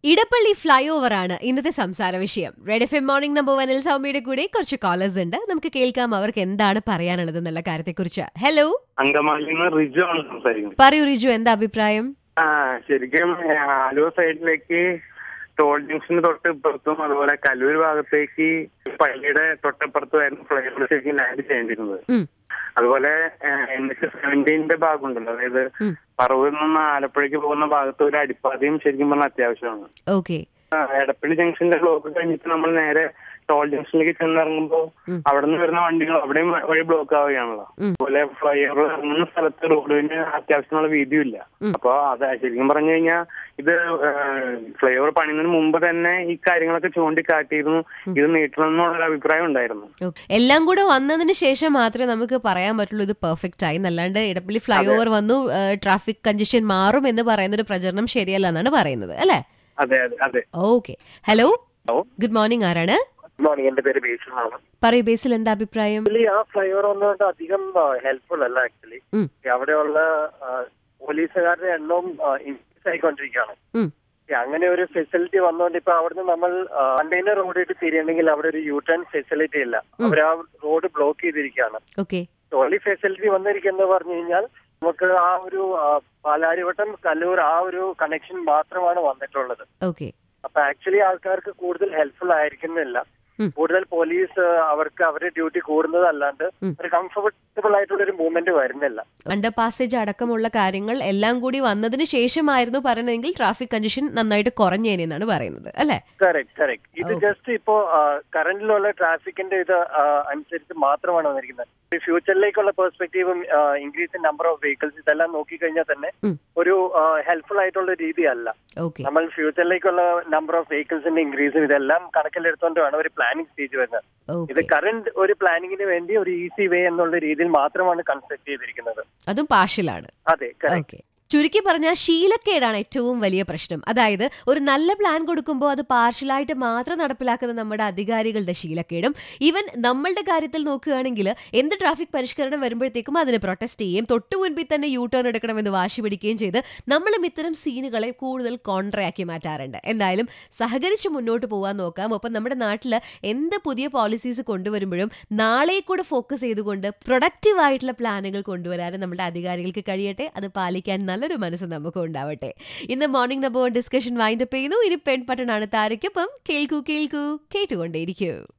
Edappally fly over ആണ് ഇന്നത്തെ സംസാര വിഷയം red F M morning number വനിൽ സൗമ്യയുടെ കൂടെ കുറച്ച് കോളേഴ്സ് ഉണ്ട് നമുക്ക് കേൾക്കാം അവർക്ക് എന്താണ് പറയാനുള്ളത് എന്നുള്ള കാര്യത്തെക്കുറിച്ച് ഹലോ അങ്കമാലിയിൽ നിന്ന് റിജു ആണ് സംസാരിക്കുന്നത് പറയൂ റിജു എന്താ അഭിപ്രായം ആ ശരിക്കും ആ, ആലുവ സൈഡിലേക്ക് ടോൾ ജംഗ്ഷന് തൊട്ട് ഇപ്പുറത്തും അതുപോലെ കലൂർ ഭാഗത്തേക്ക് പള്ളിയുടെ തൊട്ടപ്പുറത്തുമായിരുന്നു ഫ്ലൈഓവർ ശരിക്കും ലാൻഡ് ചെയ്യേണ്ടിരുന്നത് ഉം. അതുപോലെ എൻ എച്ച് സെവന്റീന്റെ ഭാഗമുണ്ടല്ലോ അതായത് ഉം. പറവൂരിൽ നിന്ന് ആലപ്പുഴയ്ക്ക് പോകുന്ന ഭാഗത്ത് ഒരു അടിപ്പാതയും ശരിക്കും പറഞ്ഞാൽ അത്യാവശ്യമാണ് ഓക്കെ ആ, എടപ്പള്ളി ജംഗ്ഷന്റെ ബ്ലോക്ക് കഴിഞ്ഞിട്ട് നമ്മൾ നേരെ ടോൾ ജംഗ്ഷനിലേക്ക് ചെന്നിറങ്ങുമ്പോൾ ഉം. അവിടെ നിന്ന് വരുന്ന വണ്ടികൾ അവിടെയും വഴി ബ്ലോക്ക് ആവുകയാണല്ലോ ഉം. അതുപോലെ ഫ്ലൈ ഓവർ ഇറങ്ങുന്ന സ്ഥലത്ത് റോഡിന് അത്യാവശ്യമുള്ള വീതിയും ഉം. അപ്പൊ അത് ശരിക്കും പറഞ്ഞു കഴിഞ്ഞാൽ ഇത് ഫ്ലൈ ഓവർ പണിയുന്നതിന് മുമ്പ് തന്നെ ഈ കാര്യങ്ങളൊക്കെ ചൂണ്ടിക്കാട്ടിയിരുന്നു ഇത് നീട്ടണം എന്നുള്ള അഭിപ്രായം ഉണ്ടായിരുന്നു എല്ലാം കൂടെ വന്നതിന് ശേഷം മാത്രമേ നമുക്ക് പറയാൻ പറ്റുള്ളൂ ഇത് പെർഫെക്റ്റ് ആയി എന്നല്ലാണ്ട് ഇടപ്പള്ളി ഫ്ലൈ അതെ. ഓവർ വന്നു ട്രാഫിക് കഞ്ചഷൻ മാറും എന്ന് പറയുന്ന ഒരു പ്രചരണം ശരിയല്ല എന്നാണ് പറയുന്നത് അല്ലേ അതെ അതെ അതെ okay hello hello good morning ആരാണ് മോർണിംഗ് എന്റെ പേര് ബേസിലാണ് പറയൂ ബേസിൽ എന്താ അഭിപ്രായം ആക്ച്വലി ആ ഫ്ലൈ ഓവർ വന്നുകൊണ്ട് അധികം ഹെൽപ്ഫുൾ അല്ല ആക്ച്വലി ഉം. അവിടെയുള്ള ആ, പോലീസുകാരുടെ എണ്ണവും ഇൻക്രീസ് ആയിക്കൊണ്ടിരിക്കുകയാണ് ഉം. ഈ അങ്ങനെ ഒരു ഫെസിലിറ്റി വന്നുകൊണ്ട് ഇപ്പൊ അവിടുന്ന് നമ്മൾ കണ്ടെയ്നർ റോഡിട്ട് തിരിയണമെങ്കിൽ അവിടെ ഒരു യു ടേൺ ഫെസിലിറ്റി ഇല്ല ഉം. അവർ ആ റോഡ് ബ്ലോക്ക് ചെയ്തിരിക്കുകയാണ് ഓക്കെ ടോളി ഫെസിലിറ്റി വന്നിരിക്കുന്നത് പറഞ്ഞു കഴിഞ്ഞാൽ നമുക്ക് ആ ഒരു ആ, പാലാരിവട്ടം കല്ലൂർ ആ ഒരു കണക്ഷൻ മാത്രമാണ് വന്നിട്ടുള്ളത് ഓക്കെ അപ്പൊ ആക്ച്വലി ആൾക്കാർക്ക് കൂടുതൽ ഹെൽപ്ഫുൾ ആയിരിക്കുന്നില്ല ഉം. കൂടുതൽ പോലീസ് അവർക്ക് അവരുടെ ഡ്യൂട്ടി കൂടുന്നതല്ലാണ്ട് ഉം. ഒരു കംഫർട്ടബിൾ ആയിട്ടുള്ള ഒരു മൂവ്മെന്റ് വരുന്നില്ല അണ്ടർ പാസേജ് അടക്കമുള്ള കാര്യങ്ങൾ എല്ലാം കൂടി വന്നതിന് ശേഷമായിരുന്നു പറയുന്നതെങ്കിൽ ട്രാഫിക് കഞ്ചഷൻ നന്നായിട്ട് കുറഞ്ഞേനെ എന്നാണ് പറയുന്നത് അല്ലെ കറക്റ്റ് കറക്റ്റ് ഇത് Okay. ജസ്റ്റ് ഇപ്പോ കറന്റിലുള്ള ട്രാഫിക്കിന്റെ ഇത് ആ, അനുസരിച്ച് മാത്രമാണ് വന്നിരിക്കുന്നത് ഈ ഫ്യൂച്ചറിലേക്കുള്ള പെർസ്പെക്റ്റീവും increase in number of vehicles ഇതെല്ലാം നോക്കിക്കഴിഞ്ഞാൽ തന്നെ ഉം. ഒരു ഹെൽപ്ഫുൾ ആയിട്ടുള്ള രീതിയല്ല ഓക്കെ നമ്മൾ ഫ്യൂച്ചറിലേക്കുള്ള നമ്പർ ഓഫ് വെഹിക്കിൾസിന്റെ ഇൻക്രീസും ഇതെല്ലാം കണക്കിലെടുത്തുകൊണ്ട് വേണം ഒരു പ്ലാനിങ് സ്റ്റേജ് വരുന്നത് ഇത് ഓക്കെ കറന്റ് ഒരു പ്ലാനിങ്ങിന് വേണ്ടി ഒരു ഈസി വേ എന്നുള്ള രീതിയിൽ മാത്രമാണ് കൺസ്ട്രക്ട് ചെയ്തിരിക്കുന്നത് അതും പാർഷ്യലാണ് അതെ കറക്റ്റ് ഓക്കെ ചുരുക്കി പറഞ്ഞാൽ ശീലക്കേടാണ് ഏറ്റവും വലിയ പ്രശ്നം അതായത് ഒരു നല്ല പ്ലാൻ കൊടുക്കുമ്പോൾ അത് പാർഷ്യലായിട്ട് മാത്രം നടപ്പിലാക്കുന്ന നമ്മുടെ അധികാരികളുടെ ശീലക്കേടും ഈവൻ നമ്മളുടെ കാര്യത്തിൽ നോക്കുകയാണെങ്കിൽ എന്ത് ട്രാഫിക് പരിഷ്കരണം വരുമ്പോഴത്തേക്കും അതിന് പ്രൊട്ടസ്റ്റ് ചെയ്യുകയും തൊട്ടു മുൻപിൽ തന്നെ യൂ ടേൺ എടുക്കണമെന്ന് വാശി പിടിക്കുകയും ചെയ്ത് നമ്മളും ഇത്തരം സീനുകളെ കൂടുതൽ കോൺട്രയാക്കി മാറ്റാറുണ്ട് എന്തായാലും സഹകരിച്ച് മുന്നോട്ട് പോകാൻ നോക്കാം ഒപ്പം നമ്മുടെ നാട്ടിൽ എന്ത് പുതിയ പോളിസീസ് കൊണ്ടുവരുമ്പോഴും നാളെ കൂടെ ഫോക്കസ് ചെയ്തുകൊണ്ട് പ്രൊഡക്റ്റീവ് ആയിട്ടുള്ള പ്ലാനുകൾ കൊണ്ടുവരാനും നമ്മുടെ അധികാരികൾക്ക് കഴിയട്ടെ അത് പാലിക്കാൻ നല്ലൊരു മനസ്സ് നമുക്ക് ഉണ്ടാവട്ടെ ഇന്ന് മോർണിംഗ് നമ്പർ ഡിസ്കഷൻ വൈൻഡപ്പ് ചെയ്യുന്നു ഇനി പെൺപട്ടനാണ് താരയ്ക്കൊപ്പം കേൾക്കൂ കേൾക്കൂ കേട്ടുകൊണ്ടേയിരിക്കൂ